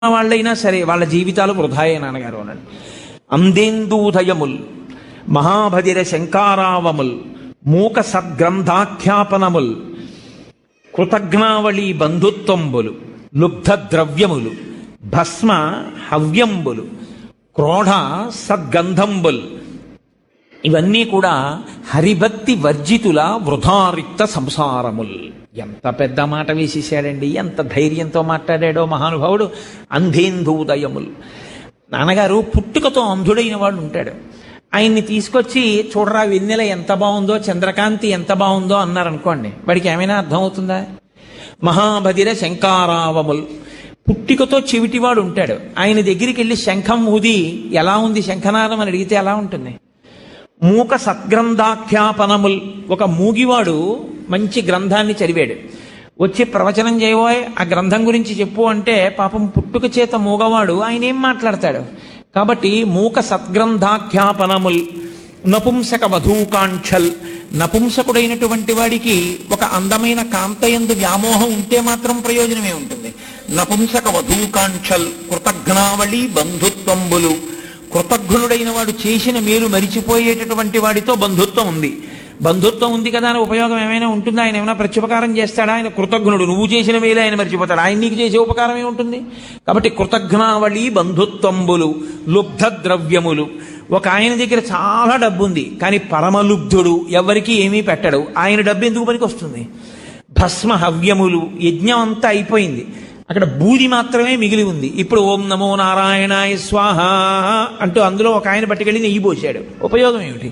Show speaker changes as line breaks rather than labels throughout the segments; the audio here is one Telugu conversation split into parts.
వాళ్ళైనా సరే వాళ్ళ జీవితాలు వృధాయే నాన్నగారు అన్నాడు అందేందూదయముల్ మహాభదిర శంకారావముల్ మూక సద్గ్రంథాఖ్యాపనముల్ కృతజ్ఞావళి బంధుత్వంబులు లుబ్ధ ద్రవ్యములు భస్మ హవ్యంబులు క్రోఢ సద్గంధంబుల్ ఇవన్నీ కూడా హరిభక్తి వర్జితుల వృధారిక్త సంసారముల్ ఎంత పెద్ద మాట వేసేసాడండి ఎంత ధైర్యంతో మాట్లాడాడో మహానుభావుడు అంధేందూదయముల్ నాన్నగారు పుట్టుకతో అంధుడైన వాడు ఉంటాడు ఆయన్ని తీసుకొచ్చి చూడరా వెన్నెల ఎంత బాగుందో చంద్రకాంతి ఎంత బాగుందో అన్నారనుకోండి వాడికి ఏమైనా అర్థం అవుతుందా మహాబదిర శంకారావముల్ పుట్టికతో చెవిటివాడు ఉంటాడు ఆయన దగ్గరికి వెళ్ళి శంఖం ఊది ఎలా ఉంది శంఖనాదం అని అడిగితే ఎలా ఉంటుంది మూక సద్గ్రంథాఖ్యాపనముల్ ఒక మూగివాడు మంచి గ్రంథాన్ని చదివాడు వచ్చి ప్రవచనం చేయబోయ్ ఆ గ్రంథం గురించి చెప్పు అంటే పాపం పుట్టుక చేత మూగవాడు ఆయన ఏం మాట్లాడతాడు కాబట్టి మూక సద్గ్రంథాఖ్యాపనముల్ నపుంసక వధూకాంక్షల్ నపుంసకుడైనటువంటి వాడికి ఒక అందమైన కాంతయందు వ్యామోహం ఉంటే మాత్రం ప్రయోజనమే ఉంటుంది నపుంసక వధూకాంక్షల్ కృతజ్ఞావళి బంధుత్వంబులు కృతజ్ఞుడైన వాడు చేసిన మేలు మరిచిపోయేటటువంటి వాడితో బంధుత్వం ఉంది బంధుత్వం ఉంది కదా అని ఉపయోగం ఏమైనా ఉంటుందా ఆయన ఏమైనా ప్రత్యుపకారం చేస్తాడా ఆయన కృతజ్ఞుడు నువ్వు చేసిన మేలు ఆయన మర్చిపోతాడు ఆయన నీకు చేసే ఉపకారం ఏముంటుంది కాబట్టి కృతజ్ఞావళి బంధుత్వంబులు లుబ్ధ ద్రవ్యములు ఒక ఆయన దగ్గర చాలా డబ్బు ఉంది కానీ పరమలుబ్ధుడు ఎవరికి ఏమీ పెట్టడు ఆయన డబ్బు ఎందుకు పనికి వస్తుంది భస్మ హవ్యములు యజ్ఞం అంతా అయిపోయింది అక్కడ బూది మాత్రమే మిగిలి ఉంది ఇప్పుడు ఓం నమో నారాయణాయ స్వాహ అంటూ అందులో ఒక ఆయన పట్టుకెళ్ళి నెయ్యి పోశాడు ఉపయోగం ఏమిటి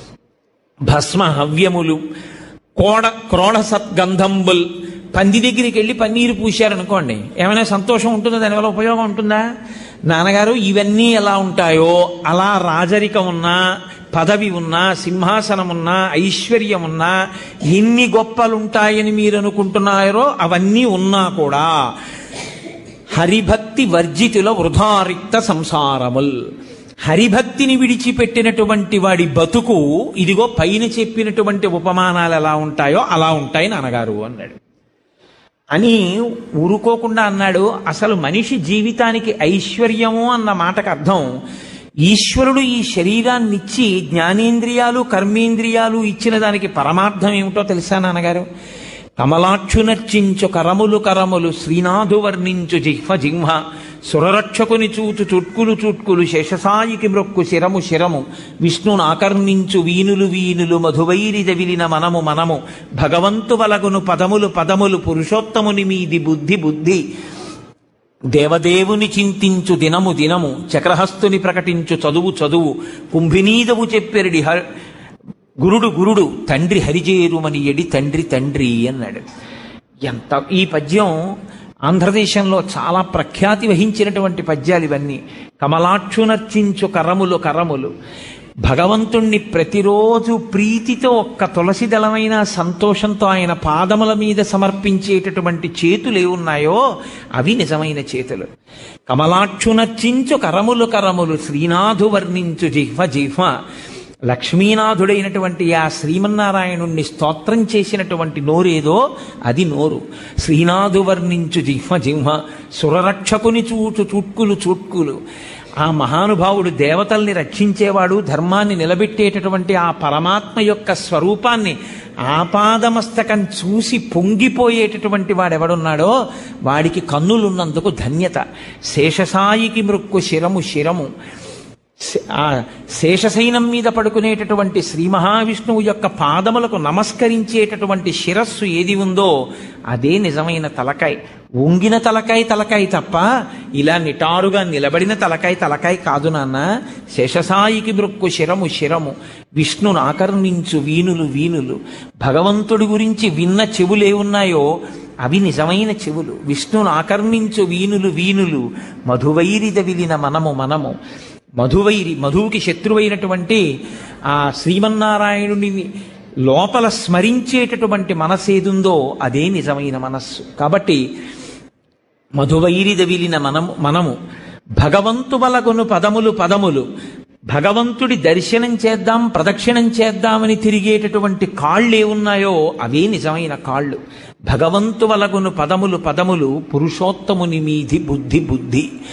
భస్మ హవ్యములు కోడ క్రోడ సద్గంధంబుల్ పంది దగ్గరికి వెళ్ళి పన్నీరు పూశారనుకోండి ఏమైనా సంతోషం ఉంటుందా దానివల్ల ఉపయోగం ఉంటుందా నాన్నగారు ఇవన్నీ ఎలా ఉంటాయో అలా రాజరికం ఉన్నా పదవి ఉన్నా సింహాసనం ఉన్నా ఐశ్వర్యం ఉన్నా ఎన్ని గొప్పలుంటాయని మీరు అనుకుంటున్నారో అవన్నీ ఉన్నా కూడా హరిభక్తి వర్జితుల వృధారిక్త సంసారముల్ హరిభక్తిని విడిచిపెట్టినటువంటి వాడి బతుకు ఇదిగో పైన చెప్పినటువంటి ఉపమానాలు ఎలా ఉంటాయో అలా ఉంటాయి నాన్నగారు అన్నాడు అని ఊరుకోకుండా అన్నాడు అసలు మనిషి జీవితానికి ఐశ్వర్యము అన్న మాటకు అర్థం ఈశ్వరుడు ఈ శరీరాన్ని ఇచ్చి జ్ఞానేంద్రియాలు కర్మేంద్రియాలు ఇచ్చిన దానికి పరమార్థం ఏమిటో తెలుసా నాన్నగారు కమలాక్షునర్చించు కరములు కరములు శ్రీనాథు వర్ణించు జిహ్వ జిహ్వ సురరక్షకుని చూచు చుట్కులు చుట్కులు శేషసాయికి మ్రొక్కు శిరము శిరము విష్ణును ఆకర్ణించు వీనులు వీనులు మధువైరి దవిలిన మనము మనము భగవంతు వలగును పదములు పదములు పురుషోత్తముని మీది బుద్ధి బుద్ధి దేవదేవుని చింతించు దినము దినము చక్రహస్తుని ప్రకటించు చదువు చదువు కుంభినీదవు చెప్పెరడి హ గురుడు గురుడు తండ్రి హరిజేరుమని ఎడి తండ్రి తండ్రి అన్నాడు ఎంత ఈ పద్యం ఆంధ్రదేశంలో చాలా ప్రఖ్యాతి వహించినటువంటి పద్యాలు ఇవన్నీ కమలాక్షునర్చించు కరములు కరములు భగవంతుణ్ణి ప్రతిరోజు ప్రీతితో ఒక్క తులసి దళమైన సంతోషంతో ఆయన పాదముల మీద సమర్పించేటటువంటి చేతులు ఏమున్నాయో అవి నిజమైన చేతులు కమలాక్షునర్చించు కరములు కరములు శ్రీనాథు వర్ణించు జిహ్వ జిహ్వ లక్ష్మీనాథుడైనటువంటి ఆ శ్రీమన్నారాయణుణ్ణి స్తోత్రం చేసినటువంటి నోరేదో అది నోరు శ్రీనాథు వర్ణించు జిహ్వ జిహ్వ సురరక్షకుని చూచు చుట్కులు చుట్కులు ఆ మహానుభావుడు దేవతల్ని రక్షించేవాడు ధర్మాన్ని నిలబెట్టేటటువంటి ఆ పరమాత్మ యొక్క స్వరూపాన్ని ఆపాదమస్తకం చూసి పొంగిపోయేటటువంటి వాడెవడున్నాడో వాడికి కన్నులున్నందుకు ధన్యత శేషసాయికి మృక్కు శిరము శిరము ఆ శేషశైనం మీద పడుకునేటటువంటి శ్రీ మహావిష్ణువు యొక్క పాదములకు నమస్కరించేటటువంటి శిరస్సు ఏది ఉందో అదే నిజమైన తలకాయ వంగిన తలకాయ తలకాయ తప్ప ఇలా నిటారుగా నిలబడిన తలకాయ తలకాయ కాదు నాన్న శేషసాయికి మృక్కు శిరము శిరము విష్ణును ఆకర్ణించు వీనులు వీనులు భగవంతుడి గురించి విన్న చెవులు ఏమున్నాయో అవి నిజమైన చెవులు విష్ణును ఆకర్ణించు వీనులు వీనులు మధువైరిద విలిన మనము మనము మధువైరి మధువుకి శత్రువైనటువంటి ఆ శ్రీమన్నారాయణుని లోపల స్మరించేటటువంటి మనసు ఏదుందో అదే నిజమైన మనస్సు కాబట్టి మధువైరి దవిలిన మనము మనము భగవంతు వలగును పదములు పదములు భగవంతుడి దర్శనం చేద్దాం ప్రదక్షిణం చేద్దామని తిరిగేటటువంటి కాళ్ళు ఏమున్నాయో అవే నిజమైన కాళ్ళు భగవంతు వలగును పదములు పదములు పురుషోత్తముని మీది బుద్ధి బుద్ధి